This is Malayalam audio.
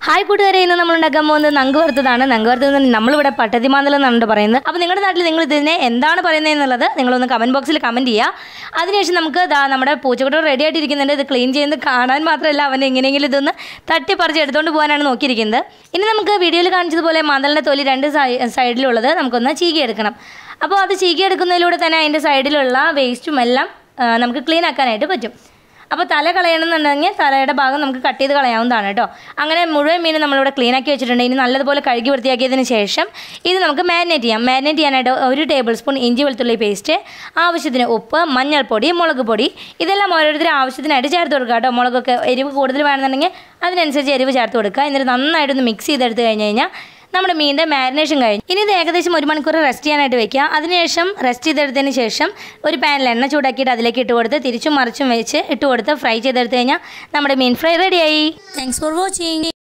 ഹായ് കൂട്ടുകാരെ ഇന്ന് നമ്മൾ ഉണ്ടാക്കാൻ പോകുന്നത് നങ്ക് വറുത്തതാണ് നങ്ക് വറുത്തത് എന്ന് നമ്മളിവിടെ പട്ടതിമാന്തൽ എന്നാണ് പറയുന്നത് അപ്പോൾ നിങ്ങളുടെ നാട്ടിൽ നിങ്ങൾ ഇതിനെ എന്താണ് പറയുന്നത് എന്നുള്ളത് നിങ്ങളൊന്ന് കമൻറ്റ് ബോക്സിൽ കമൻറ്റ് ചെയ്യുക അതിനുശേഷം നമുക്ക് ദാ നമ്മുടെ പൂച്ചക്കുട്ട റെഡി ആയിട്ടിരിക്കുന്നുണ്ട് ഇത് ക്ലീൻ ചെയ്യുന്നത് കാണാൻ മാത്രമല്ല അവൻ എങ്ങനെയെങ്കിലും ഇതൊന്ന് തട്ടിപ്പറിച്ച് എടുത്തുകൊണ്ട് പോകാനാണ് നോക്കിയിരിക്കുന്നത് ഇനി നമുക്ക് വീഡിയോയിൽ കാണിച്ചതുപോലെ മാന്തലിൻ്റെ തൊലി രണ്ട് സൈ- സൈഡിലുള്ളത് നമുക്കൊന്ന് ചീകിയെടുക്കണം അപ്പോൾ അത് ചീകിയെടുക്കുന്നതിലൂടെ തന്നെ അതിൻ്റെ സൈഡിലുള്ള വേസ്റ്റും എല്ലാം ആ, നമുക്ക് ക്ലീൻ ആക്കാനായിട്ട് പറ്റും അപ്പോൾ തല കളയണമെന്നുണ്ടെങ്കിൽ തലയുടെ ഭാഗം നമുക്ക് കട്ട് ചെയ്ത് കളയാവുന്നതാണ് കേട്ടോ അങ്ങനെ മുഴുവൻ മീൻ നമ്മളിവിടെ ക്ലീൻ ആക്കി വെച്ചിട്ടുണ്ട് ഇനി നല്ലതുപോലെ കഴുകി വൃത്തിയാക്കിയതിന് ശേഷം ഇത് നമുക്ക് മാരിനേറ്റ് ചെയ്യാം മാരിനേറ്റ് ചെയ്യാനായിട്ട് ഒരു ടേബിൾ സ്പൂൺ ഇഞ്ചി വെളുത്തുള്ളി പേസ്റ്റ് ആവശ്യത്തിന് ഉപ്പ് മഞ്ഞൾപ്പൊടി മുളക് പൊടി ഇതെല്ലാം ഓരോരുത്തരും ആവശ്യത്തിനായിട്ട് ചേർത്ത് കൊടുക്കുക കേട്ടോ മുളകൊക്കെ എരിവ് കൂടുതൽ വേണമെന്നുണ്ടെങ്കിൽ അതിനനുസരിച്ച് എരിവ് ചേർത്ത് കൊടുക്കുക എന്നിട്ട് നന്നായിട്ടൊന്ന് മിക്സ് ചെയ്തെടുത്ത് കഴിഞ്ഞ് കഴിഞ്ഞാൽ നമ്മുടെ മീനിൻ്റെ മാരിനേഷൻ കഴിഞ്ഞു ഇനി ഇത് ഏകദേശം ഒരു മണിക്കൂർ റെസ്റ്റ് ചെയ്യാനായിട്ട് വെക്കുക അതിനുശേഷം റെസ്റ്റ് ചെയ്തെടുത്തതിന് ശേഷം ഒരു പാനിൽ എണ്ണ ചൂടാക്കിയിട്ട് അതിലേക്ക് ഇട്ട് കൊടുത്ത് തിരിച്ചും മറിച്ചും വെച്ച് ഇട്ട് കൊടുത്ത് ഫ്രൈ ചെയ്തെടുത്ത് കഴിഞ്ഞാൽ നമ്മുടെ മീൻ ഫ്രൈ റെഡിയായി താങ്ക്സ് ഫോർ വാച്ചിങ്